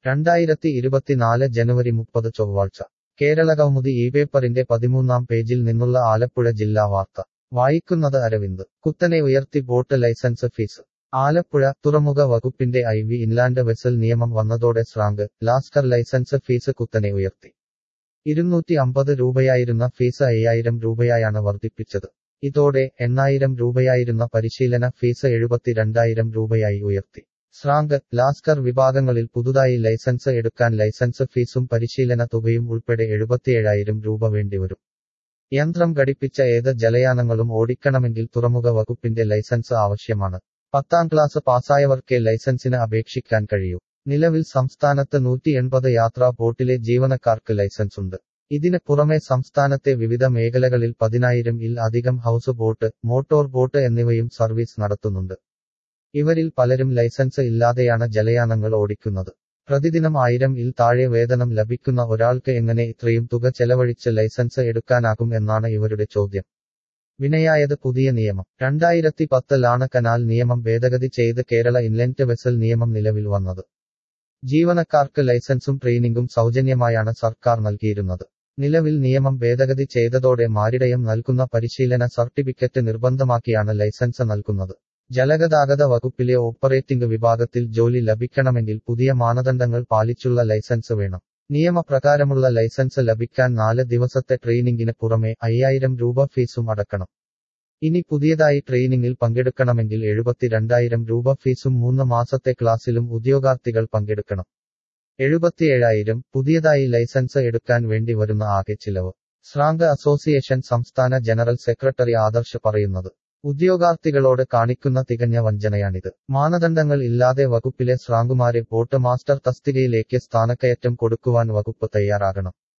രണ്ടായിരത്തി ഇരുപത്തിനാല് ജനുവരി മുപ്പത് ചൊവ്വാഴ്ച കേരള കൗമുദി ഈ പേപ്പറിന്റെ പതിമൂന്നാം പേജിൽ നിന്നുള്ള ആലപ്പുഴ ജില്ലാ വാർത്ത വായിക്കുന്നത് അരവിന്ദ് കുത്തനെ ഉയർത്തി ബോട്ട് ലൈസൻസ് ഫീസ് ആലപ്പുഴ തുറമുഖ വകുപ്പിന്റെ ഐ വി ഇൻലാൻഡ് വെസൽ നിയമം വന്നതോടെ സ്രാങ്ക് ലാസ്കർ ലൈസൻസ് ഫീസ് കുത്തനെ ഉയർത്തി ഇരുന്നൂറ്റി അമ്പത് രൂപയായിരുന്ന ഫീസ് അയ്യായിരം രൂപയായാണ് വർദ്ധിപ്പിച്ചത് ഇതോടെ എണ്ണായിരം രൂപയായിരുന്ന പരിശീലന ഫീസ് എഴുപത്തിരണ്ടായിരം രൂപയായി ഉയർത്തി സ്രാങ്ക് ലാസ്കർ വിഭാഗങ്ങളിൽ പുതുതായി ലൈസൻസ് എടുക്കാൻ ലൈസൻസ് ഫീസും പരിശീലന തുകയും ഉൾപ്പെടെ എഴുപത്തിയേഴായിരം രൂപ വേണ്ടിവരും യന്ത്രം ഘടിപ്പിച്ച ഏത് ജലയാനങ്ങളും ഓടിക്കണമെങ്കിൽ തുറമുഖ വകുപ്പിന്റെ ലൈസൻസ് ആവശ്യമാണ് പത്താം ക്ലാസ് പാസ്സായവർക്കേ ലൈസൻസിന് അപേക്ഷിക്കാൻ കഴിയൂ നിലവിൽ സംസ്ഥാനത്ത് നൂറ്റി എൺപത് യാത്രാ ബോട്ടിലെ ജീവനക്കാർക്ക് ലൈസൻസുണ്ട് ഇതിന് പുറമെ സംസ്ഥാനത്തെ വിവിധ മേഖലകളിൽ പതിനായിരം ഇൽ അധികം ഹൗസ് ബോട്ട് മോട്ടോർ ബോട്ട് എന്നിവയും സർവീസ് നടത്തുന്നുണ്ട് ഇവരിൽ പലരും ലൈസൻസ് ഇല്ലാതെയാണ് ജലയാനങ്ങൾ ഓടിക്കുന്നത് പ്രതിദിനം ആയിരം ഇൽ താഴെ വേതനം ലഭിക്കുന്ന ഒരാൾക്ക് എങ്ങനെ ഇത്രയും തുക ചെലവഴിച്ച് ലൈസൻസ് എടുക്കാനാകും എന്നാണ് ഇവരുടെ ചോദ്യം വിനയായത് പുതിയ നിയമം രണ്ടായിരത്തി പത്തിലാണ് കനാൽ നിയമം ഭേദഗതി ചെയ്ത് കേരള ഇൻലൻറ്റ് വെസൽ നിയമം നിലവിൽ വന്നത് ജീവനക്കാർക്ക് ലൈസൻസും ട്രെയിനിങ്ങും സൗജന്യമായാണ് സർക്കാർ നൽകിയിരുന്നത് നിലവിൽ നിയമം ഭേദഗതി ചെയ്തതോടെ മാരിടയം നൽകുന്ന പരിശീലന സർട്ടിഫിക്കറ്റ് നിർബന്ധമാക്കിയാണ് ലൈസൻസ് നൽകുന്നത് ജലഗതാഗത വകുപ്പിലെ ഓപ്പറേറ്റിംഗ് വിഭാഗത്തിൽ ജോലി ലഭിക്കണമെങ്കിൽ പുതിയ മാനദണ്ഡങ്ങൾ പാലിച്ചുള്ള ലൈസൻസ് വേണം നിയമപ്രകാരമുള്ള ലൈസൻസ് ലഭിക്കാൻ നാല് ദിവസത്തെ ട്രെയിനിങ്ങിന് പുറമെ അയ്യായിരം രൂപ ഫീസും അടക്കണം ഇനി പുതിയതായി ട്രെയിനിങ്ങിൽ പങ്കെടുക്കണമെങ്കിൽ എഴുപത്തിരണ്ടായിരം രൂപ ഫീസും മൂന്ന് മാസത്തെ ക്ലാസ്സിലും ഉദ്യോഗാർത്ഥികൾ പങ്കെടുക്കണം എഴുപത്തിയേഴായിരം പുതിയതായി ലൈസൻസ് എടുക്കാൻ വേണ്ടി വരുന്ന ആകെ ചിലവ് സ്രാങ്ക് അസോസിയേഷൻ സംസ്ഥാന ജനറൽ സെക്രട്ടറി ആദർശ് പറയുന്നത് ഉദ്യോഗാർത്ഥികളോട് കാണിക്കുന്ന തികഞ്ഞ വഞ്ചനയാണിത് മാനദണ്ഡങ്ങൾ ഇല്ലാതെ വകുപ്പിലെ സ്രാങ്കുമാരെ ബോട്ട് മാസ്റ്റർ തസ്തികയിലേക്ക് സ്ഥാനക്കയറ്റം കൊടുക്കുവാൻ വകുപ്പ് തയ്യാറാകണം